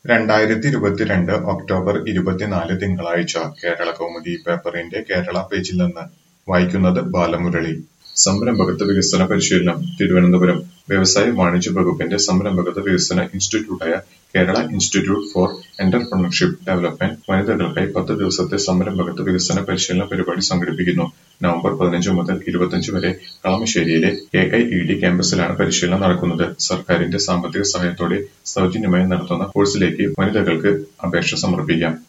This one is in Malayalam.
രണ്ടായിരത്തിയിരുപത്തിരണ്ട് ഒക്ടോബർ ഇരുപത്തിനാല് തിങ്കളാഴ്ച കേരളകൗമുദി പേപ്പറിന്റെ കേരള പേജിൽ നിന്ന് വായിക്കുന്നത് ബാലമുരളി സംരംഭകത്വ വികസന പരിശീലനം തിരുവനന്തപുരം വ്യവസായ വാണിജ്യ വകുപ്പിന്റെ സംരംഭകത്വ വികസന ഇൻസ്റ്റിറ്റ്യൂട്ടായ Kerala institute for entrepreneurship development വനിതകൾക്കായി പത്ത് ദിവസത്തെ സംരംഭകത്വ വികസന പരിശീലന പരിപാടി സംഘടിപ്പിക്കുന്നു നവംബർ പതിനഞ്ച് മുതൽ ഇരുപത്തിയഞ്ച് വരെ കളമശ്ശേരിയിലെ കെ ഐ ഇ ഡി ക്യാമ്പസിലാണ് പരിശീലനം നടക്കുന്നത് സർക്കാരിന്റെ സാമ്പത്തിക സഹായത്തോടെ സൗജന്യമായി നടത്തുന്ന കോഴ്സിലേക്ക് വനിതകൾക്ക് അപേക്ഷ സമർപ്പിക്കാം